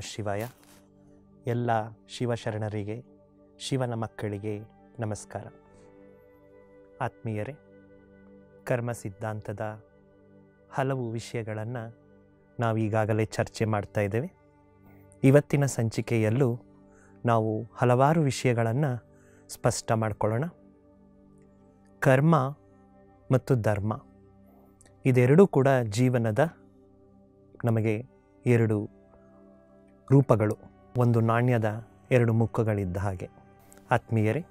ಶಿವಾಯ ಎಲ್ಲ ಶಿವಶರಣರಿಗೆ ಶಿವನ ಮಕ್ಕಳಿಗೆ ನಮಸ್ಕಾರ ಆತ್ಮೀಯರೇ ಕರ್ಮ ಸಿದ್ಧಾಂತದ ಹಲವು ವಿಷಯಗಳನ್ನು ನಾವು ಈಗಾಗಲೇ ಚರ್ಚೆ ಮಾಡ್ತಾ ಇದ್ದೇವೆ ಇವತ್ತಿನ ಸಂಚಿಕೆಯಲ್ಲೂ ನಾವು ಹಲವಾರು ವಿಷಯಗಳನ್ನು ಸ್ಪಷ್ಟ ಮಾಡಿಕೊಳ್ಳೋಣ ಕರ್ಮ ಮತ್ತು ಧರ್ಮ ಇದೆರಡೂ ಕೂಡ ಜೀವನದ ನಮಗೆ ಎರಡು ರೂಪಗಳು ಒಂದು ನಾಣ್ಯದ ಎರಡು ಮುಖಗಳಿದ್ದ ಹಾಗೆ ಆತ್ಮೀಯರೇ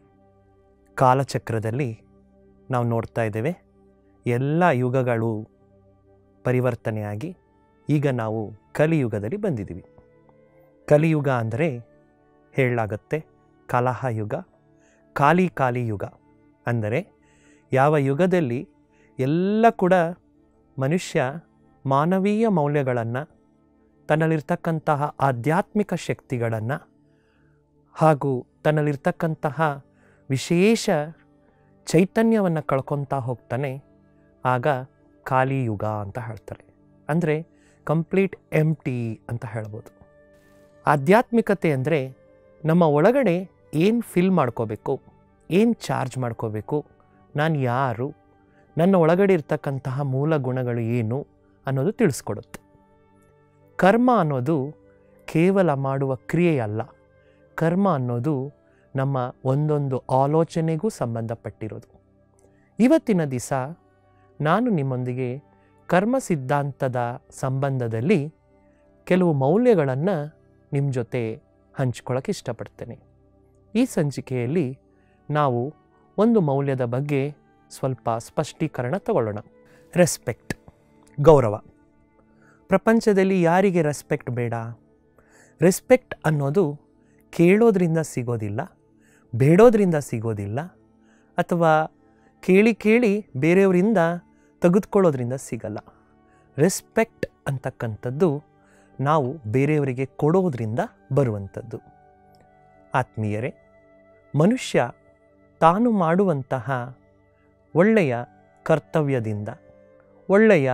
ಕಾಲಚಕ್ರದಲ್ಲಿ ನಾವು ನೋಡ್ತಾ ಇದ್ದೇವೆ ಎಲ್ಲ ಯುಗಗಳು ಪರಿವರ್ತನೆಯಾಗಿ ಈಗ ನಾವು ಕಲಿಯುಗದಲ್ಲಿ ಬಂದಿದ್ದೀವಿ ಕಲಿಯುಗ ಅಂದರೆ ಹೇಳಲಾಗತ್ತೆ ಕಲಹ ಯುಗ ಕಾಲಿ ಕಾಲಿ ಯುಗ ಅಂದರೆ ಯಾವ ಯುಗದಲ್ಲಿ ಎಲ್ಲ ಕೂಡ ಮನುಷ್ಯ ಮಾನವೀಯ ಮೌಲ್ಯಗಳನ್ನು ತನ್ನಲ್ಲಿರ್ತಕ್ಕಂತಹ ಆಧ್ಯಾತ್ಮಿಕ ಶಕ್ತಿಗಳನ್ನು ಹಾಗೂ ತನ್ನಲ್ಲಿರ್ತಕ್ಕಂತಹ ವಿಶೇಷ ಚೈತನ್ಯವನ್ನು ಕಳ್ಕೊತಾ ಹೋಗ್ತಾನೆ ಆಗ ಖಾಲಿ ಯುಗ ಅಂತ ಹೇಳ್ತಾರೆ ಅಂದರೆ ಕಂಪ್ಲೀಟ್ ಎಂಟಿ ಅಂತ ಹೇಳ್ಬೋದು ಆಧ್ಯಾತ್ಮಿಕತೆ ಅಂದರೆ ನಮ್ಮ ಒಳಗಡೆ ಏನು ಫಿಲ್ ಮಾಡ್ಕೋಬೇಕು ಏನು ಚಾರ್ಜ್ ಮಾಡ್ಕೋಬೇಕು ನಾನು ಯಾರು ನನ್ನ ಒಳಗಡೆ ಇರ್ತಕ್ಕಂತಹ ಮೂಲ ಗುಣಗಳು ಏನು ಅನ್ನೋದು ತಿಳಿಸ್ಕೊಡುತ್ತೆ ಕರ್ಮ ಅನ್ನೋದು ಕೇವಲ ಮಾಡುವ ಕ್ರಿಯೆಯಲ್ಲ ಕರ್ಮ ಅನ್ನೋದು ನಮ್ಮ ಒಂದೊಂದು ಆಲೋಚನೆಗೂ ಸಂಬಂಧಪಟ್ಟಿರೋದು ಇವತ್ತಿನ ದಿವಸ ನಾನು ನಿಮ್ಮೊಂದಿಗೆ ಕರ್ಮ ಸಿದ್ಧಾಂತದ ಸಂಬಂಧದಲ್ಲಿ ಕೆಲವು ಮೌಲ್ಯಗಳನ್ನು ನಿಮ್ಮ ಜೊತೆ ಹಂಚ್ಕೊಳ್ಳೋಕೆ ಇಷ್ಟಪಡ್ತೇನೆ ಈ ಸಂಚಿಕೆಯಲ್ಲಿ ನಾವು ಒಂದು ಮೌಲ್ಯದ ಬಗ್ಗೆ ಸ್ವಲ್ಪ ಸ್ಪಷ್ಟೀಕರಣ ತಗೊಳ್ಳೋಣ ರೆಸ್ಪೆಕ್ಟ್ ಗೌರವ ಪ್ರಪಂಚದಲ್ಲಿ ಯಾರಿಗೆ ರೆಸ್ಪೆಕ್ಟ್ ಬೇಡ ರೆಸ್ಪೆಕ್ಟ್ ಅನ್ನೋದು ಕೇಳೋದ್ರಿಂದ ಸಿಗೋದಿಲ್ಲ ಬೇಡೋದ್ರಿಂದ ಸಿಗೋದಿಲ್ಲ ಅಥವಾ ಕೇಳಿ ಕೇಳಿ ಬೇರೆಯವರಿಂದ ತೆಗೆದುಕೊಳ್ಳೋದ್ರಿಂದ ಸಿಗಲ್ಲ ರೆಸ್ಪೆಕ್ಟ್ ಅಂತಕ್ಕಂಥದ್ದು ನಾವು ಬೇರೆಯವರಿಗೆ ಕೊಡೋದ್ರಿಂದ ಬರುವಂಥದ್ದು ಆತ್ಮೀಯರೇ ಮನುಷ್ಯ ತಾನು ಮಾಡುವಂತಹ ಒಳ್ಳೆಯ ಕರ್ತವ್ಯದಿಂದ ಒಳ್ಳೆಯ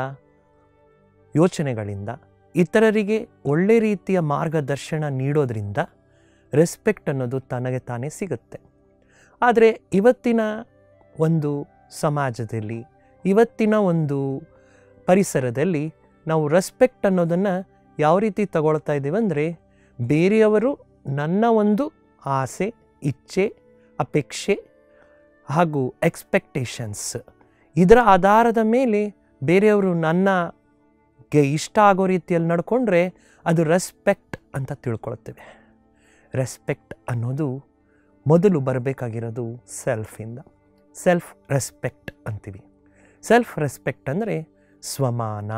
ಯೋಚನೆಗಳಿಂದ ಇತರರಿಗೆ ಒಳ್ಳೆ ರೀತಿಯ ಮಾರ್ಗದರ್ಶನ ನೀಡೋದ್ರಿಂದ ರೆಸ್ಪೆಕ್ಟ್ ಅನ್ನೋದು ತನಗೆ ತಾನೇ ಸಿಗುತ್ತೆ ಆದರೆ ಇವತ್ತಿನ ಒಂದು ಸಮಾಜದಲ್ಲಿ ಇವತ್ತಿನ ಒಂದು ಪರಿಸರದಲ್ಲಿ ನಾವು ರೆಸ್ಪೆಕ್ಟ್ ಅನ್ನೋದನ್ನು ಯಾವ ರೀತಿ ತಗೊಳ್ತಾ ಇದ್ದೀವಿ ಅಂದರೆ ಬೇರೆಯವರು ನನ್ನ ಒಂದು ಆಸೆ ಇಚ್ಛೆ ಅಪೇಕ್ಷೆ ಹಾಗೂ ಎಕ್ಸ್ಪೆಕ್ಟೇಷನ್ಸ್ ಇದರ ಆಧಾರದ ಮೇಲೆ ಬೇರೆಯವರು ನನಗೆ ಇಷ್ಟ ಆಗೋ ರೀತಿಯಲ್ಲಿ ನಡ್ಕೊಂಡ್ರೆ ಅದು ರೆಸ್ಪೆಕ್ಟ್ ಅಂತ ತಿಳ್ಕೊಳ್ತೇವೆ ರೆಸ್ಪೆಕ್ಟ್ ಅನ್ನೋದು ಮೊದಲು ಬರಬೇಕಾಗಿರೋದು ಸೆಲ್ಫಿಂದ ಸೆಲ್ಫ್ ರೆಸ್ಪೆಕ್ಟ್ ಅಂತೀವಿ ಸೆಲ್ಫ್ ರೆಸ್ಪೆಕ್ಟ್ ಅಂದರೆ ಸ್ವಮಾನ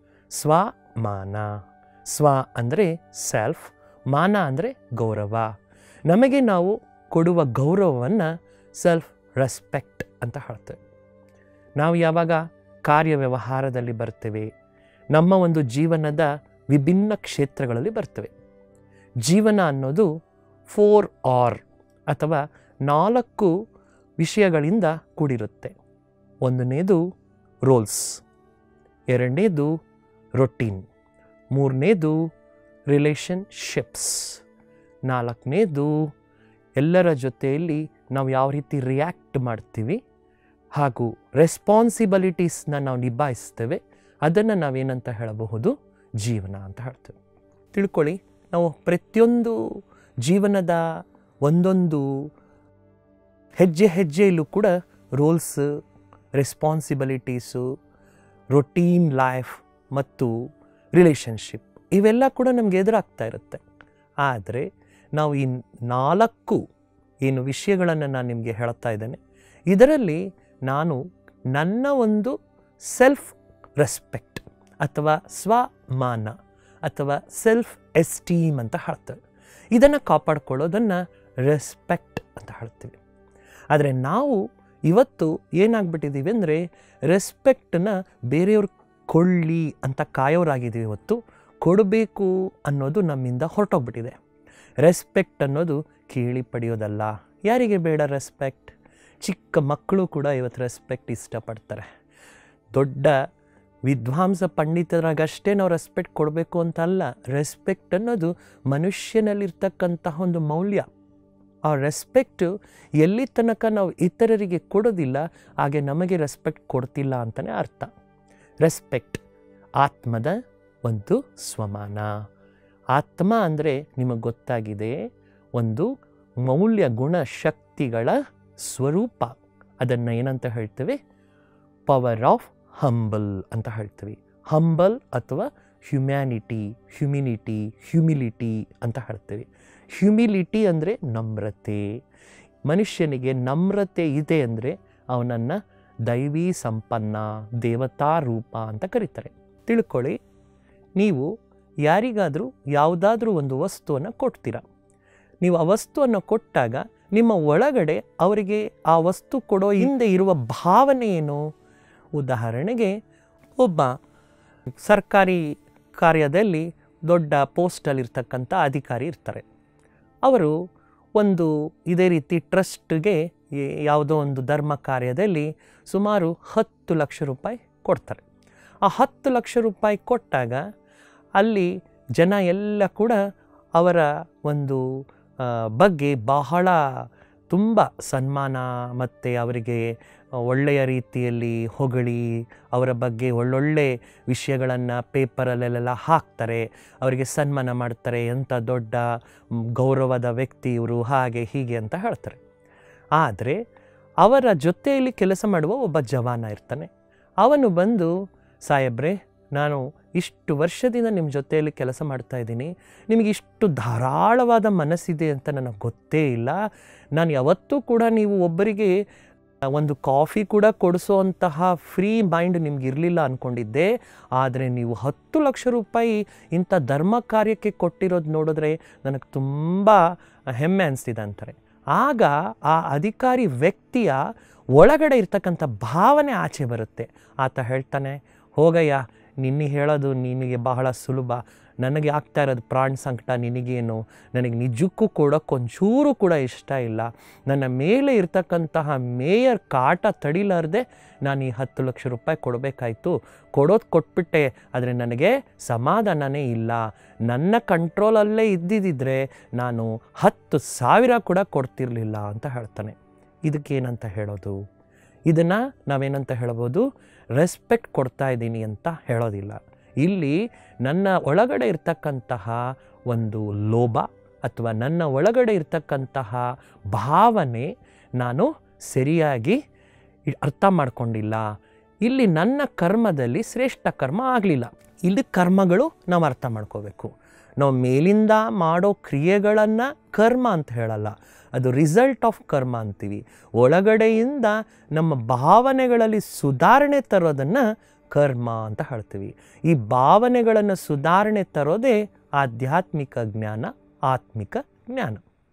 ಸ್ವಮಾನ ಸ್ವ ಅಂದರೆ ಸೆಲ್ಫ್ ಮಾನ ಅಂದರೆ ಗೌರವ ನಮಗೆ ನಾವು ಕೊಡುವ ಗೌರವವನ್ನು ಸೆಲ್ಫ್ ರೆಸ್ಪೆಕ್ಟ್ ಅಂತ ಹೇಳ್ತೇವೆ ನಾವು ಯಾವಾಗ ಕಾರ್ಯ ವ್ಯವಹಾರದಲ್ಲಿ ಬರ್ತೇವೆ ನಮ್ಮ ಒಂದು ಜೀವನದ ವಿಭಿನ್ನ ಕ್ಷೇತ್ರಗಳಲ್ಲಿ ಬರ್ತೇವೆ ಜೀವನ ಅನ್ನೋದು ಫೋರ್ ಆರ್ ಅಥವಾ ನಾಲ್ಕು ವಿಷಯಗಳಿಂದ ಕೂಡಿರುತ್ತೆ ಒಂದನೇದು ರೋಲ್ಸ್ ಎರಡನೇದು ರೊಟೀನ್ ಮೂರನೇದು ರಿಲೇಷನ್ಶಿಪ್ಸ್ ನಾಲ್ಕನೇದು ಎಲ್ಲರ ಜೊತೆಯಲ್ಲಿ ನಾವು ಯಾವ ರೀತಿ ರಿಯಾಕ್ಟ್ ಮಾಡ್ತೀವಿ ಹಾಗೂ ರೆಸ್ಪಾನ್ಸಿಬಿಲಿಟೀಸ್ನ ನಾವು ನಿಭಾಯಿಸ್ತೇವೆ ಅದನ್ನು ನಾವೇನಂತ ಹೇಳಬಹುದು ಜೀವನ ಅಂತ ಹೇಳ್ತೇವೆ ತಿಳ್ಕೊಳ್ಳಿ ನಾವು ಪ್ರತಿಯೊಂದು ಜೀವನದ ಒಂದೊಂದು ಹೆಜ್ಜೆ ಹೆಜ್ಜೆಯಲ್ಲೂ ಕೂಡ ರೋಲ್ಸ್ ರೆಸ್ಪಾನ್ಸಿಬಿಲಿಟೀಸು ರೊಟೀನ್ ಲೈಫ್ ಮತ್ತು ರಿಲೇಷನ್ಶಿಪ್ ಇವೆಲ್ಲ ಕೂಡ ನಮಗೆ ಎದುರಾಗ್ತಾ ಇರುತ್ತೆ ಆದರೆ ನಾವು ಈ ನಾಲ್ಕು ಏನು ವಿಷಯಗಳನ್ನು ನಾನು ನಿಮಗೆ ಹೇಳ್ತಾ ಇದ್ದೇನೆ ಇದರಲ್ಲಿ ನಾನು ನನ್ನ ಒಂದು ಸೆಲ್ಫ್ ರೆಸ್ಪೆಕ್ಟ್ ಅಥವಾ ಸ್ವಮಾನ ಅಥವಾ ಸೆಲ್ಫ್ ಎಸ್ಟೀಮ್ ಅಂತ ಹೇಳ್ತೇವೆ ಇದನ್ನು ಕಾಪಾಡ್ಕೊಳ್ಳೋದನ್ನು ರೆಸ್ಪೆಕ್ಟ್ ಅಂತ ಹೇಳ್ತೀವಿ ಆದರೆ ನಾವು ಇವತ್ತು ಏನಾಗ್ಬಿಟ್ಟಿದ್ದೀವಿ ಅಂದರೆ ರೆಸ್ಪೆಕ್ಟನ್ನ ಬೇರೆಯವ್ರು ಕೊಳ್ಳಿ ಅಂತ ಕಾಯೋರಾಗಿದ್ದೀವಿ ಇವತ್ತು ಕೊಡಬೇಕು ಅನ್ನೋದು ನಮ್ಮಿಂದ ಹೊರಟೋಗ್ಬಿಟ್ಟಿದೆ ರೆಸ್ಪೆಕ್ಟ್ ಅನ್ನೋದು ಕೇಳಿ ಪಡೆಯೋದಲ್ಲ ಯಾರಿಗೆ ಬೇಡ ರೆಸ್ಪೆಕ್ಟ್ ಚಿಕ್ಕ ಮಕ್ಕಳು ಕೂಡ ಇವತ್ತು ರೆಸ್ಪೆಕ್ಟ್ ಇಷ್ಟಪಡ್ತಾರೆ ದೊಡ್ಡ ವಿದ್ವಾಂಸ ಪಂಡಿತರಾಗಷ್ಟೇ ನಾವು ರೆಸ್ಪೆಕ್ಟ್ ಕೊಡಬೇಕು ಅಂತ ಅಲ್ಲ ರೆಸ್ಪೆಕ್ಟ್ ಅನ್ನೋದು ಮನುಷ್ಯನಲ್ಲಿರ್ತಕ್ಕಂತಹ ಒಂದು ಮೌಲ್ಯ ಆ ರೆಸ್ಪೆಕ್ಟು ಎಲ್ಲಿ ತನಕ ನಾವು ಇತರರಿಗೆ ಕೊಡೋದಿಲ್ಲ ಹಾಗೆ ನಮಗೆ ರೆಸ್ಪೆಕ್ಟ್ ಕೊಡ್ತಿಲ್ಲ ಅಂತಲೇ ಅರ್ಥ ರೆಸ್ಪೆಕ್ಟ್ ಆತ್ಮದ ಒಂದು ಸ್ವಮಾನ ಆತ್ಮ ಅಂದರೆ ನಿಮಗೆ ಗೊತ್ತಾಗಿದೆ ಒಂದು ಮೌಲ್ಯ ಗುಣ ಶಕ್ತಿಗಳ ಸ್ವರೂಪ ಅದನ್ನು ಏನಂತ ಹೇಳ್ತೇವೆ ಪವರ್ ಆಫ್ ಹಂಬಲ್ ಅಂತ ಹೇಳ್ತೀವಿ ಹಂಬಲ್ ಅಥವಾ ಹ್ಯುಮ್ಯಾನಿಟಿ ಹ್ಯುಮಿನಿಟಿ ಹ್ಯುಮಿಲಿಟಿ ಅಂತ ಹೇಳ್ತೀವಿ ಹ್ಯುಮಿಲಿಟಿ ಅಂದರೆ ನಮ್ರತೆ ಮನುಷ್ಯನಿಗೆ ನಮ್ರತೆ ಇದೆ ಅಂದರೆ ಅವನನ್ನು ದೈವಿ ಸಂಪನ್ನ ದೇವತಾ ರೂಪ ಅಂತ ಕರೀತಾರೆ ತಿಳ್ಕೊಳ್ಳಿ ನೀವು ಯಾರಿಗಾದರೂ ಯಾವುದಾದ್ರೂ ಒಂದು ವಸ್ತುವನ್ನು ಕೊಡ್ತೀರ ನೀವು ಆ ವಸ್ತುವನ್ನು ಕೊಟ್ಟಾಗ ನಿಮ್ಮ ಒಳಗಡೆ ಅವರಿಗೆ ಆ ವಸ್ತು ಕೊಡೋ ಹಿಂದೆ ಇರುವ ಭಾವನೆ ಏನು ಉದಾಹರಣೆಗೆ ಒಬ್ಬ ಸರ್ಕಾರಿ ಕಾರ್ಯದಲ್ಲಿ ದೊಡ್ಡ ಪೋಸ್ಟಲ್ಲಿರ್ತಕ್ಕಂಥ ಅಧಿಕಾರಿ ಇರ್ತಾರೆ ಅವರು ಒಂದು ಇದೇ ರೀತಿ ಟ್ರಸ್ಟ್ಗೆ ಯಾವುದೋ ಒಂದು ಧರ್ಮ ಕಾರ್ಯದಲ್ಲಿ ಸುಮಾರು ಹತ್ತು ಲಕ್ಷ ರೂಪಾಯಿ ಕೊಡ್ತಾರೆ ಆ ಹತ್ತು ಲಕ್ಷ ರೂಪಾಯಿ ಕೊಟ್ಟಾಗ ಅಲ್ಲಿ ಜನ ಎಲ್ಲ ಕೂಡ ಅವರ ಒಂದು ಆ, ಬಗ್ಗೆ ಬಹಳ ತುಂಬ ಸನ್ಮಾನ ಮತ್ತು ಅವರಿಗೆ ಒಳ್ಳೆಯ ರೀತಿಯಲ್ಲಿ ಹೊಗಳಿ ಅವರ ಬಗ್ಗೆ ಒಳ್ಳೊಳ್ಳೆ ವಿಷಯಗಳನ್ನು ಪೇಪರಲ್ಲೆಲ್ಲ ಹಾಕ್ತಾರೆ ಅವರಿಗೆ ಸನ್ಮಾನ ಮಾಡ್ತಾರೆ ಎಂಥ ದೊಡ್ಡ ಮ್, ಗೌರವದ ವ್ಯಕ್ತಿ ಇವರು ಹಾಗೆ ಹೀಗೆ ಅಂತ ಹೇಳ್ತಾರೆ ಆದರೆ ಅವರ ಜೊತೆಯಲ್ಲಿ ಕೆಲಸ ಮಾಡುವ ಒಬ್ಬ ಜವಾನ ಇರ್ತಾನೆ ಅವನು ಬಂದು ಸಾಹೇಬ್ರೆ ನಾನು ಇಷ್ಟು ವರ್ಷದಿಂದ ನಿಮ್ಮ ಜೊತೆಯಲ್ಲಿ ಕೆಲಸ ಮಾಡ್ತಾ ಇದ್ದೀನಿ ನಿಮಗೆ ಇಷ್ಟು ಧಾರಾಳವಾದ ಮನಸ್ಸಿದೆ ಅಂತ ನನಗೆ ಗೊತ್ತೇ ಇಲ್ಲ ನಾನು ಯಾವತ್ತೂ ಕೂಡ ನೀವು ಒಬ್ಬರಿಗೆ ಒಂದು ಕಾಫಿ ಕೂಡ ಕೊಡಿಸೋಂತಹ ಫ್ರೀ ಮೈಂಡ್ ನಿಮ್ಗೆ ಇರಲಿಲ್ಲ ಅಂದ್ಕೊಂಡಿದ್ದೆ ಆದರೆ ನೀವು ಹತ್ತು ಲಕ್ಷ ರೂಪಾಯಿ ಇಂಥ ಧರ್ಮ ಕಾರ್ಯಕ್ಕೆ ಕೊಟ್ಟಿರೋದು ನೋಡಿದ್ರೆ ನನಗೆ ತುಂಬ ಹೆಮ್ಮೆ ಅನಿಸ್ತಿದೆ ಅಂತಾರೆ ಆಗ ಆ ಅಧಿಕಾರಿ ವ್ಯಕ್ತಿಯ ಒಳಗಡೆ ಇರ್ತಕ್ಕಂಥ ಭಾವನೆ ಆಚೆ ಬರುತ್ತೆ ಆತ ಹೇಳ್ತಾನೆ ಹೋಗಯ್ಯ ನಿನ್ನೆ ಹೇಳೋದು ನಿನಗೆ ಬಹಳ ಸುಲಭ ನನಗೆ ಆಗ್ತಾ ಇರೋದು ಪ್ರಾಣ ಸಂಕಟ ನಿನಗೇನು ನನಗೆ ನಿಜಕ್ಕೂ ಕೊಡೋಕ್ಕೊಂಚೂರು ಕೂಡ ಇಷ್ಟ ಇಲ್ಲ ನನ್ನ ಮೇಲೆ ಇರ್ತಕ್ಕಂತಹ ಮೇಯರ್ ಕಾಟ ತಡಿಲಾರ್ದೆ ನಾನು ಈ ಹತ್ತು ಲಕ್ಷ ರೂಪಾಯಿ ಕೊಡಬೇಕಾಯ್ತು ಕೊಡೋದು ಕೊಟ್ಬಿಟ್ಟೆ ಆದರೆ ನನಗೆ ಸಮಾಧಾನನೇ ಇಲ್ಲ ನನ್ನ ಕಂಟ್ರೋಲಲ್ಲೇ ಇದ್ದಿದ್ದಿದ್ರೆ ನಾನು ಹತ್ತು ಸಾವಿರ ಕೂಡ ಕೊಡ್ತಿರ್ಲಿಲ್ಲ ಅಂತ ಹೇಳ್ತಾನೆ ಇದಕ್ಕೇನಂತ ಹೇಳೋದು ಇದನ್ನು ನಾವೇನಂತ ಹೇಳ್ಬೋದು ರೆಸ್ಪೆಕ್ಟ್ ಕೊಡ್ತಾ ಇದ್ದೀನಿ ಅಂತ ಹೇಳೋದಿಲ್ಲ ಇಲ್ಲಿ ನನ್ನ ಒಳಗಡೆ ಇರ್ತಕ್ಕಂತಹ ಒಂದು ಲೋಭ ಅಥವಾ ನನ್ನ ಒಳಗಡೆ ಇರ್ತಕ್ಕಂತಹ ಭಾವನೆ ನಾನು ಸರಿಯಾಗಿ ಇ- ಅರ್ಥ ಮಾಡ್ಕೊಂಡಿಲ್ಲ ಇಲ್ಲಿ ನನ್ನ ಕರ್ಮದಲ್ಲಿ ಶ್ರೇಷ್ಠ ಕರ್ಮ ಆಗಲಿಲ್ಲ ಇಲ್ಲಿ ಕರ್ಮಗಳು ನಾವು ಅರ್ಥ ಮಾಡ್ಕೋಬೇಕು ನಾವು ಮೇಲಿಂದ ಮಾಡೋ ಕ್ರಿಯೆಗಳನ್ನು ಕರ್ಮ ಅಂತ ಹೇಳಲ್ಲ ಅದು ರಿಸಲ್ಟ್ ಆಫ್ ಕರ್ಮ ಅಂತೀವಿ ಒಳಗಡೆಯಿಂದ ನಮ್ಮ ಭಾವನೆಗಳಲ್ಲಿ ಸುಧಾರಣೆ ತರೋದನ್ನು ಕರ್ಮ ಅಂತ ಹೇಳ್ತೀವಿ ಈ ಭಾವನೆಗಳನ್ನು ಸುಧಾರಣೆ ತರೋದೇ ಆಧ್ಯಾತ್ಮಿಕ ಜ್ಞಾನ ಆತ್ಮಿಕ ಜ್ಞಾನ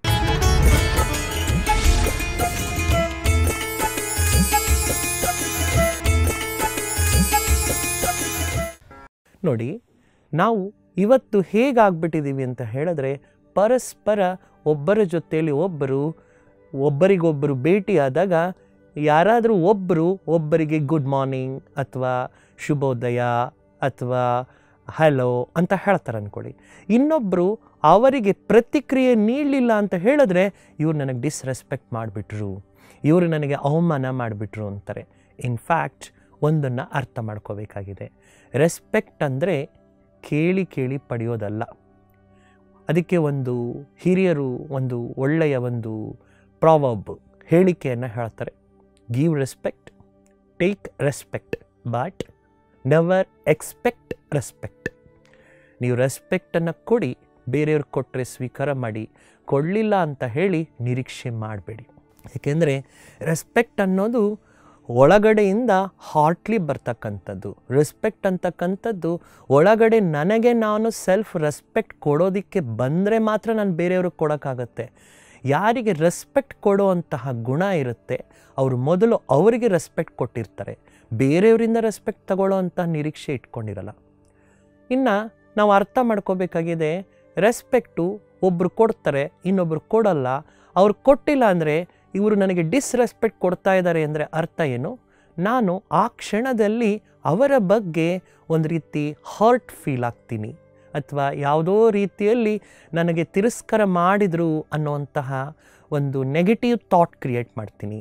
ನೋಡಿ ನಾವು ಇವತ್ತು ಹೇಗಾಗ್ಬಿಟ್ಟಿದ್ದೀವಿ ಅಂತ ಹೇಳಿದ್ರೆ ಪರಸ್ಪರ ಒಬ್ಬರ ಜೊತೆಯಲ್ಲಿ ಒಬ್ಬರು ಒಬ್ಬರಿಗೊಬ್ಬರು ಭೇಟಿಯಾದಾಗ ಯಾರಾದರೂ ಒಬ್ಬರು ಒಬ್ಬರಿಗೆ ಗುಡ್ ಮಾರ್ನಿಂಗ್ ಅಥವಾ ಶುಭೋದಯ ಅಥವಾ ಹಲೋ ಅಂತ ಹೇಳ್ತಾರೆ ಅಂದ್ಕೊಳ್ಳಿ ಇನ್ನೊಬ್ಬರು ಅವರಿಗೆ ಪ್ರತಿಕ್ರಿಯೆ ನೀಡಲಿಲ್ಲ ಅಂತ ಹೇಳಿದ್ರೆ ಇವ್ರು ನನಗೆ ಡಿಸ್ರೆಸ್ಪೆಕ್ಟ್ ಮಾಡಿಬಿಟ್ರು ಇವರು ನನಗೆ ಅವಮಾನ ಮಾಡಿಬಿಟ್ರು ಅಂತಾರೆ ಇನ್ಫ್ಯಾಕ್ಟ್ ಒಂದನ್ನು ಅರ್ಥ ಮಾಡ್ಕೋಬೇಕಾಗಿದೆ ರೆಸ್ಪೆಕ್ಟ್ ಅಂದರೆ ಕೇಳಿ ಕೇಳಿ ಪಡೆಯೋದಲ್ಲ ಅದಕ್ಕೆ ಒಂದು ಹಿರಿಯರು ಒಂದು ಒಳ್ಳೆಯ ಒಂದು ಪ್ರಾವಬ್ ಹೇಳಿಕೆಯನ್ನು ಹೇಳ್ತಾರೆ give respect take respect but never expect respect ನೀವು ರೆಸ್ಪೆಕ್ಟನ್ನು ಕೊಡಿ ಬೇರೆಯವ್ರಿಗೆ ಕೊಟ್ಟರೆ ಸ್ವೀಕಾರ ಮಾಡಿ ಕೊಡಲಿಲ್ಲ ಅಂತ ಹೇಳಿ ನಿರೀಕ್ಷೆ ಮಾಡಬೇಡಿ ಏಕೆಂದರೆ ರೆಸ್ಪೆಕ್ಟ್ ಅನ್ನೋದು ಒಳಗಡೆಯಿಂದ ಹಾರ್ಟ್ಲಿ ಬರ್ತಕ್ಕಂಥದ್ದು ರೆಸ್ಪೆಕ್ಟ್ ಅಂತಕ್ಕಂಥದ್ದು ಒಳಗಡೆ ನನಗೆ ನಾನು ಸೆಲ್ಫ್ ರೆಸ್ಪೆಕ್ಟ್ ಕೊಡೋದಕ್ಕೆ ಬಂದರೆ ಮಾತ್ರ ನಾನು ಬೇರೆಯವ್ರಿಗೆ ಕೊಡೋಕ್ಕಾಗತ್ತೆ ಯಾರಿಗೆ ರೆಸ್ಪೆಕ್ಟ್ ಕೊಡುವಂತಹ ಗುಣ ಇರುತ್ತೆ ಅವರು ಮೊದಲು ಅವರಿಗೆ ರೆಸ್ಪೆಕ್ಟ್ ಕೊಟ್ಟಿರ್ತಾರೆ ಬೇರೆಯವರಿಂದ ರೆಸ್ಪೆಕ್ಟ್ ತಗೊಳ್ಳೋ ಅಂತಹ ನಿರೀಕ್ಷೆ ಇಟ್ಕೊಂಡಿರಲ್ಲ ಇನ್ನು ನಾವು ಅರ್ಥ ಮಾಡ್ಕೋಬೇಕಾಗಿದೆ ರೆಸ್ಪೆಕ್ಟು ಒಬ್ಬರು ಕೊಡ್ತಾರೆ ಇನ್ನೊಬ್ರು ಕೊಡಲ್ಲ ಅವ್ರು ಕೊಟ್ಟಿಲ್ಲ ಅಂದರೆ ಇವರು ನನಗೆ ಡಿಸ್ರೆಸ್ಪೆಕ್ಟ್ ಕೊಡ್ತಾ ಇದ್ದಾರೆ ಅಂದರೆ ಅರ್ಥ ಏನು ನಾನು ಆ ಕ್ಷಣದಲ್ಲಿ ಅವರ ಬಗ್ಗೆ ಒಂದು ರೀತಿ ಹರ್ಟ್ ಫೀಲ್ ಆಗ್ತೀನಿ ಅಥವಾ ಯಾವುದೋ ರೀತಿಯಲ್ಲಿ ನನಗೆ ತಿರಸ್ಕಾರ ಮಾಡಿದರು ಅನ್ನುವಂತಹ ಒಂದು ನೆಗೆಟಿವ್ ಥಾಟ್ ಕ್ರಿಯೇಟ್ ಮಾಡ್ತೀನಿ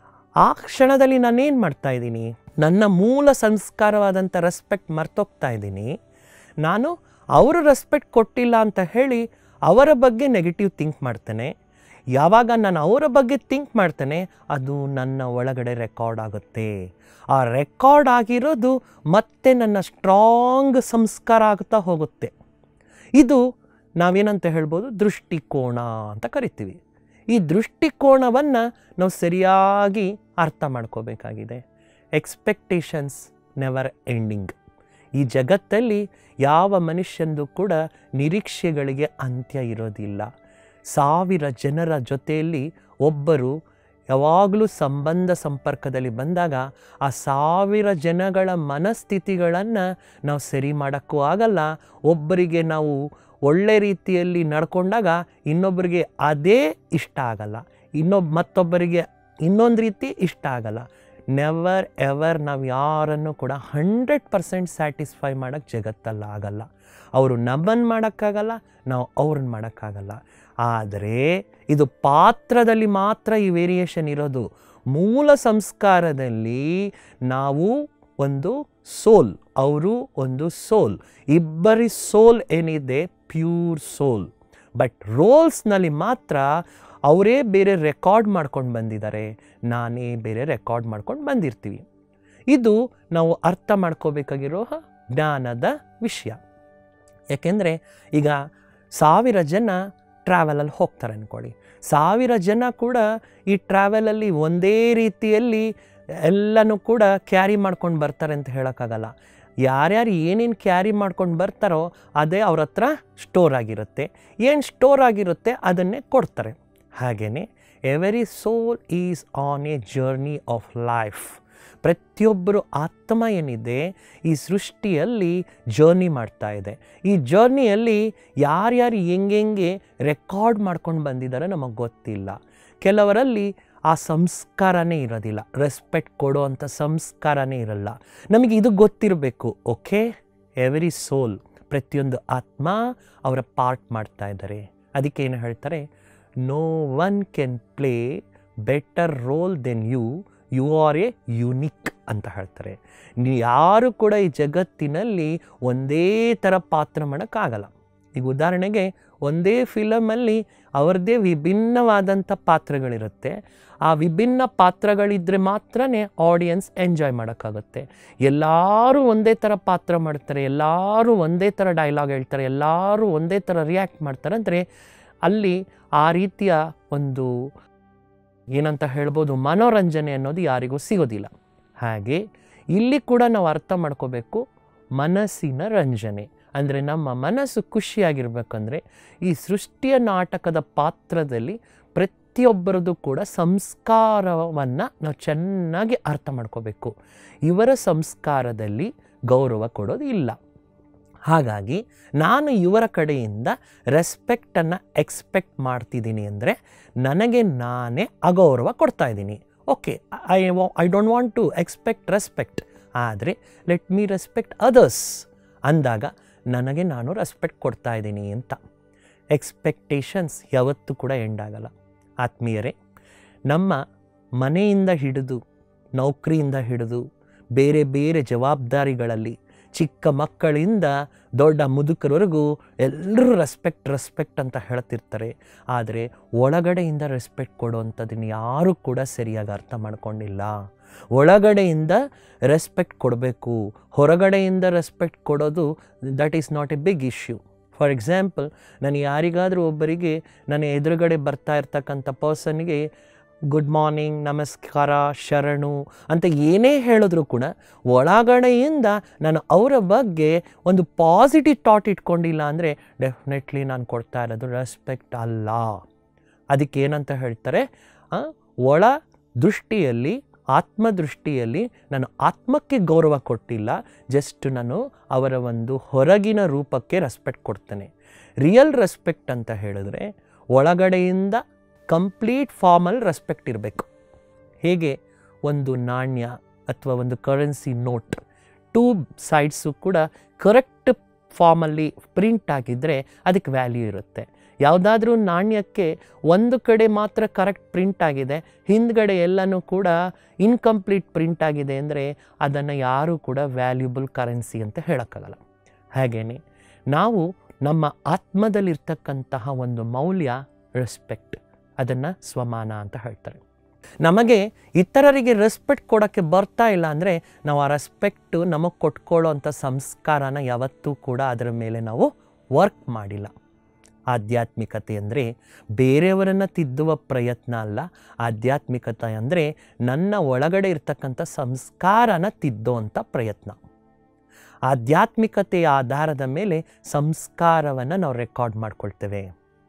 ಆ ಕ್ಷಣದಲ್ಲಿ ನಾನೇನು ಮಾಡ್ತಾ ಇದ್ದೀನಿ ನನ್ನ ಮೂಲ ಸಂಸ್ಕಾರವಾದಂಥ ರೆಸ್ಪೆಕ್ಟ್ ಮರ್ತೋಗ್ತಾ ಇದ್ದೀನಿ ನಾನು ಅವರು ರೆಸ್ಪೆಕ್ಟ್ ಕೊಟ್ಟಿಲ್ಲ ಅಂತ ಹೇಳಿ ಅವರ ಬಗ್ಗೆ ನೆಗೆಟಿವ್ ಥಿಂಕ್ ಮಾಡ್ತೇನೆ ಯಾವಾಗ ನಾನು ಅವರ ಬಗ್ಗೆ ಥಿಂಕ್ ಮಾಡ್ತೇನೆ ಅದು ನನ್ನ ಒಳಗಡೆ ರೆಕಾರ್ಡ್ ಆಗುತ್ತೆ ಆ ರೆಕಾರ್ಡ್ ಆಗಿರೋದು ಮತ್ತೆ ನನ್ನ ಸ್ಟ್ರಾಂಗ್ ಸಂಸ್ಕಾರ ಆಗ್ತಾ ಹೋಗುತ್ತೆ ಇದು ನಾವೇನಂತ ಹೇಳ್ಬೋದು ದೃಷ್ಟಿಕೋನ ಅಂತ ಕರಿತೀವಿ ಈ ದೃಷ್ಟಿಕೋನವನ್ನು ನಾವು ಸರಿಯಾಗಿ ಅರ್ಥ ಮಾಡ್ಕೋಬೇಕಾಗಿದೆ ಎಕ್ಸ್ಪೆಕ್ಟೇಷನ್ಸ್ ನೆವರ್ ಎಂಡಿಂಗ್ ಈ ಜಗತ್ತಲ್ಲಿ ಯಾವ ಮನುಷ್ಯಂದು ಕೂಡ ನಿರೀಕ್ಷೆಗಳಿಗೆ ಅಂತ್ಯ ಇರೋದಿಲ್ಲ ಸಾವಿರ ಜನರ ಜೊತೆಯಲ್ಲಿ ಒಬ್ಬರು ಯಾವಾಗಲೂ ಸಂಬಂಧ ಸಂಪರ್ಕದಲ್ಲಿ ಬಂದಾಗ ಆ ಸಾವಿರ ಜನಗಳ ಮನಸ್ಥಿತಿಗಳನ್ನು ನಾವು ಸರಿ ಮಾಡೋಕ್ಕೂ ಆಗಲ್ಲ ಒಬ್ಬರಿಗೆ ನಾವು ಒಳ್ಳೆ ರೀತಿಯಲ್ಲಿ ನಡ್ಕೊಂಡಾಗ ಇನ್ನೊಬ್ಬರಿಗೆ ಅದೇ ಇಷ್ಟ ಆಗಲ್ಲ ಇನ್ನೊಬ್ಬ ಮತ್ತೊಬ್ಬರಿಗೆ ಇನ್ನೊಂದು ರೀತಿ ಇಷ್ಟ ಆಗಲ್ಲ ನೆವರ್ ಎವರ್ ನಾವು ಯಾರನ್ನು ಕೂಡ ಹಂಡ್ರೆಡ್ ಪರ್ಸೆಂಟ್ ಸ್ಯಾಟಿಸ್ಫೈ ಮಾಡೋಕ್ಕೆ ಜಗತ್ತಲ್ಲ ಆಗಲ್ಲ ಅವರು ನಮ್ಮನ್ನು ಮಾಡೋಕ್ಕಾಗಲ್ಲ ನಾವು ಅವ್ರನ್ನ ಮಾಡೋಕ್ಕಾಗಲ್ಲ ಆದರೆ ಇದು ಪಾತ್ರದಲ್ಲಿ ಮಾತ್ರ ಈ ವೇರಿಯೇಷನ್ ಇರೋದು ಮೂಲ ಸಂಸ್ಕಾರದಲ್ಲಿ ನಾವು ಒಂದು ಸೋಲ್ ಅವರು ಒಂದು ಸೋಲ್ ಇಬ್ಬರಿ ಸೋಲ್ ಏನಿದೆ ಪ್ಯೂರ್ ಸೋಲ್ ಬಟ್ ರೋಲ್ಸ್ನಲ್ಲಿ ಮಾತ್ರ ಅವರೇ ಬೇರೆ ರೆಕಾರ್ಡ್ ಮಾಡ್ಕೊಂಡು ಬಂದಿದ್ದಾರೆ ನಾನೇ ಬೇರೆ ರೆಕಾರ್ಡ್ ಮಾಡ್ಕೊಂಡು ಬಂದಿರ್ತೀವಿ ಇದು ನಾವು ಅರ್ಥ ಮಾಡ್ಕೋಬೇಕಾಗಿರೋ ಜ್ಞಾನದ ವಿಷಯ ಯಾಕೆಂದರೆ ಈಗ ಸಾವಿರ ಜನ ಟ್ರಾವೆಲಲ್ಲಿ ಹೋಗ್ತಾರೆ ಅಂದ್ಕೊಳ್ಳಿ ಸಾವಿರ ಜನ ಕೂಡ ಈ ಟ್ರಾವೆಲಲ್ಲಿ ಒಂದೇ ರೀತಿಯಲ್ಲಿ ಎಲ್ಲನೂ ಕೂಡ ಕ್ಯಾರಿ ಮಾಡ್ಕೊಂಡು ಬರ್ತಾರೆ ಅಂತ ಹೇಳೋಕ್ಕಾಗಲ್ಲ ಯಾರ್ಯಾರು ಏನೇನು ಕ್ಯಾರಿ ಮಾಡ್ಕೊಂಡು ಬರ್ತಾರೋ ಅದೇ ಅವ್ರ ಹತ್ರ ಸ್ಟೋರ್ ಆಗಿರುತ್ತೆ ಏನು ಸ್ಟೋರ್ ಆಗಿರುತ್ತೆ ಅದನ್ನೇ ಕೊಡ್ತಾರೆ ಹಾಗೆಯೇ every soul is on a journey of life ಪ್ರತಿಯೊಬ್ಬರು ಆತ್ಮ ಏನಿದೆ ಈ ಸೃಷ್ಟಿಯಲ್ಲಿ ಜರ್ನಿ ಮಾಡ್ತಾ ಇದೆ ಈ ಜರ್ನಿಯಲ್ಲಿ ಯಾರ್ಯಾರು ಹೆಂಗೆಂಗೆ ರೆಕಾರ್ಡ್ ಮಾಡ್ಕೊಂಡು ಬಂದಿದ್ದಾರೆ ನಮಗೆ ಗೊತ್ತಿಲ್ಲ ಕೆಲವರಲ್ಲಿ ಆ ಸಂಸ್ಕಾರನೇ ಇರೋದಿಲ್ಲ ರೆಸ್ಪೆಕ್ಟ್ ಕೊಡೋ ಅಂಥ ಸಂಸ್ಕಾರನೇ ಇರಲ್ಲ ನಮಗೆ ಇದು ಗೊತ್ತಿರಬೇಕು ಓಕೆ ಎವರಿ ಸೋಲ್ ಪ್ರತಿಯೊಂದು ಆತ್ಮ ಅವರ ಪಾರ್ಟ್ ಮಾಡ್ತಾ ಇದ್ದಾರೆ ಅದಕ್ಕೆ ಏನು ಹೇಳ್ತಾರೆ no one can play better role then you you are a unique ಅಂತ ಹೇಳ್ತಾರೆ ನೀವು ಯಾರು ಕೂಡ ಈ ಜಗತ್ತಿನಲ್ಲಿ ಒಂದೇ ಥರ ಪಾತ್ರ ಮಾಡೋಕ್ಕಾಗಲ್ಲ ಈಗ ಉದಾಹರಣೆಗೆ ಒಂದೇ ಫಿಲಮಲ್ಲಿ ಅವ್ರದ್ದೇ ವಿಭಿನ್ನವಾದಂಥ ಪಾತ್ರಗಳಿರುತ್ತೆ ಆ ವಿಭಿನ್ನ ಪಾತ್ರಗಳಿದ್ದರೆ ಮಾತ್ರ ಆಡಿಯನ್ಸ್ ಎಂಜಾಯ್ ಮಾಡೋಕ್ಕಾಗುತ್ತೆ ಎಲ್ಲರೂ ಒಂದೇ ಥರ ಪಾತ್ರ ಮಾಡ್ತಾರೆ ಎಲ್ಲರೂ ಒಂದೇ ಥರ ಡೈಲಾಗ್ ಹೇಳ್ತಾರೆ ಎಲ್ಲರೂ ಒಂದೇ ಥರ ರಿಯಾಕ್ಟ್ ಮಾಡ್ತಾರೆ ಅಂದರೆ ಅಲ್ಲಿ ಆ ರೀತಿಯ ಒಂದು ಏನಂತ ಹೇಳ್ಬೋದು ಮನೋರಂಜನೆ ಅನ್ನೋದು ಯಾರಿಗೂ ಸಿಗೋದಿಲ್ಲ ಹಾಗೆ ಇಲ್ಲಿ ಕೂಡ ನಾವು ಅರ್ಥ ಮಾಡ್ಕೋಬೇಕು ಮನಸ್ಸಿನ ರಂಜನೆ ಅಂದರೆ ನಮ್ಮ ಮನಸ್ಸು ಖುಷಿಯಾಗಿರ್ಬೇಕಂದ್ರೆ ಈ ಸೃಷ್ಟಿಯ ನಾಟಕದ ಪಾತ್ರದಲ್ಲಿ ಪ್ರತಿಯೊಬ್ಬರದ್ದು ಕೂಡ ಸಂಸ್ಕಾರವನ್ನು ನಾವು ಚೆನ್ನಾಗಿ ಅರ್ಥ ಮಾಡ್ಕೋಬೇಕು ಇವರ ಸಂಸ್ಕಾರದಲ್ಲಿ ಗೌರವ ಕೊಡೋದು ಇಲ್ಲ ಹಾಗಾಗಿ ನಾನು ಇವರ ಕಡೆಯಿಂದ ರೆಸ್ಪೆಕ್ಟನ್ನು ಎಕ್ಸ್ಪೆಕ್ಟ್ ಮಾಡ್ತಿದ್ದೀನಿ ಅಂದರೆ ನನಗೆ ನಾನೇ ಅಗೌರವ ಕೊಡ್ತಾ ಇದ್ದೀನಿ okay I I don't want to expect respect ಆದರೆ ಲೆಟ್ ಮೀ ರೆಸ್ಪೆಕ್ಟ್ ಅದರ್ಸ್ ಅಂದಾಗ ನನಗೆ ನಾನು ರೆಸ್ಪೆಕ್ಟ್ ಕೊಡ್ತಾ ಇದ್ದೀನಿ ಅಂತ ಎಕ್ಸ್ಪೆಕ್ಟೇಷನ್ಸ್ ಯಾವತ್ತೂ ಕೂಡ ಎಂಡ್ ಆಗಲ್ಲ ಆತ್ಮೀಯರೇ ನಮ್ಮ ಮನೆಯಿಂದ ಹಿಡಿದು ನೌಕರಿಯಿಂದ ಹಿಡಿದು ಬೇರೆ ಬೇರೆ ಜವಾಬ್ದಾರಿಗಳಲ್ಲಿ ಚಿಕ್ಕ ಮಕ್ಕಳಿಂದ ದೊಡ್ಡ ಮುದುಕರವರೆಗೂ ಎಲ್ಲರೂ ರೆಸ್ಪೆಕ್ಟ್ ರೆಸ್ಪೆಕ್ಟ್ ಅಂತ ಹೇಳ್ತಿರ್ತಾರೆ ಆದರೆ ಒಳಗಡೆಯಿಂದ ರೆಸ್ಪೆಕ್ಟ್ ಕೊಡುವಂಥದ್ದನ್ನು ಯಾರೂ ಕೂಡ ಸರಿಯಾಗಿ ಅರ್ಥ ಮಾಡ್ಕೊಂಡಿಲ್ಲ ಒಳಗಡೆಯಿಂದ ರೆಸ್ಪೆಕ್ಟ್ ಕೊಡಬೇಕು ಹೊರಗಡೆಯಿಂದ ರೆಸ್ಪೆಕ್ಟ್ ಕೊಡೋದು that is not a big issue for example ನಾನು ಯಾರಿಗಾದರೂ ಒಬ್ಬರಿಗೆ ನನ್ನ ಎದುರುಗಡೆ ಬರ್ತಾ ಇರ್ತಕ್ಕಂಥ ಪರ್ಸನ್ಗೆ ಗುಡ್ ಮಾರ್ನಿಂಗ್ ನಮಸ್ಕಾರ ಶರಣು ಅಂತ ಏನೇ ಹೇಳಿದ್ರು ಕೂಡ ಒಳಗಡೆಯಿಂದ ನಾನು ಅವರ ಬಗ್ಗೆ ಒಂದು ಪಾಸಿಟಿವ್ ಥಾಟ್ ಇಟ್ಕೊಂಡಿಲ್ಲ ಅಂದರೆ ಡೆಫಿನೆಟ್ಲಿ ನಾನು ಕೊಡ್ತಾ ಇರೋದು ರೆಸ್ಪೆಕ್ಟ್ ಅಲ್ಲ ಅದಕ್ಕೆ ಏನಂತ ಹೇಳ್ತಾರೆ ಆ, ಒಳ ದೃಷ್ಟಿಯಲ್ಲಿ ಆತ್ಮದೃಷ್ಟಿಯಲ್ಲಿ ನಾನು ಆತ್ಮಕ್ಕೆ ಗೌರವ ಕೊಟ್ಟಿಲ್ಲ ಜಸ್ಟ್ ನಾನು ಅವರ ಒಂದು ಹೊರಗಿನ ರೂಪಕ್ಕೆ ರೆಸ್ಪೆಕ್ಟ್ ಕೊಡ್ತೇನೆ ರಿಯಲ್ ರೆಸ್ಪೆಕ್ಟ್ ಅಂತ ಹೇಳಿದ್ರೆ ಒಳಗಡೆಯಿಂದ ಕಂಪ್ಲೀಟ್ ಫಾರ್ಮಲ್ ರೆಸ್ಪೆಕ್ಟ್ ಇರಬೇಕು ಹೇಗೆ ಒಂದು ನಾಣ್ಯ ಅಥವಾ ಒಂದು ಕರೆನ್ಸಿ ನೋಟ್ ಟೂ ಸೈಡ್ಸು ಕೂಡ ಕರೆಕ್ಟ್ ಫಾರ್ಮಲ್ಲಿ ಪ್ರಿಂಟ್ ಆಗಿದ್ದರೆ ಅದಕ್ಕೆ ವ್ಯಾಲ್ಯೂ ಇರುತ್ತೆ ಯಾವುದಾದ್ರೂ ನಾಣ್ಯಕ್ಕೆ ಒಂದು ಕಡೆ ಮಾತ್ರ ಕರೆಕ್ಟ್ ಪ್ರಿಂಟ್ ಆಗಿದೆ ಹಿಂದ್ಗಡೆ ಎಲ್ಲನೂ ಕೂಡ ಇನ್ಕಂಪ್ಲೀಟ್ ಪ್ರಿಂಟ್ ಆಗಿದೆ ಅಂದರೆ ಅದನ್ನು ಯಾರೂ ಕೂಡ ವ್ಯಾಲ್ಯೂಬಲ್ ಕರೆನ್ಸಿ ಅಂತ ಹೇಳೋಕ್ಕಾಗಲ್ಲ ಹಾಗೆಯೇ ನಾವು ನಮ್ಮ ಆತ್ಮದಲ್ಲಿರ್ತಕ್ಕಂತಹ ಒಂದು ಮೌಲ್ಯ ರೆಸ್ಪೆಕ್ಟ್ ಅದನ್ನು ಸ್ವಮಾನ ಅಂತ ಹೇಳ್ತಾರೆ ನಮಗೆ ಇತರರಿಗೆ ರೆಸ್ಪೆಕ್ಟ್ ಕೊಡೋಕ್ಕೆ ಬರ್ತಾ ಇಲ್ಲ ಅಂದರೆ ನಾವು ಆ ರೆಸ್ಪೆಕ್ಟು ನಮಗೆ ಕೊಟ್ಕೊಳ್ಳೋ ಅಂಥ ಸಂಸ್ಕಾರನ ಯಾವತ್ತೂ ಕೂಡ ಅದರ ಮೇಲೆ ನಾವು ವರ್ಕ್ ಮಾಡಿಲ್ಲ ಆಧ್ಯಾತ್ಮಿಕತೆ ಅಂದರೆ ಬೇರೆಯವರನ್ನು ತಿದ್ದುವ ಪ್ರಯತ್ನ ಅಲ್ಲ ಆಧ್ಯಾತ್ಮಿಕತೆ ಅಂದರೆ ನನ್ನ ಒಳಗಡೆ ಇರ್ತಕ್ಕಂಥ ಸಂಸ್ಕಾರನ ತಿದ್ದೋವಂಥ ಪ್ರಯತ್ನ ಆಧ್ಯಾತ್ಮಿಕತೆಯ ಆಧಾರದ ಮೇಲೆ ಸಂಸ್ಕಾರವನ್ನು ನಾವು ರೆಕಾರ್ಡ್ ಮಾಡ್ಕೊಳ್ತೇವೆ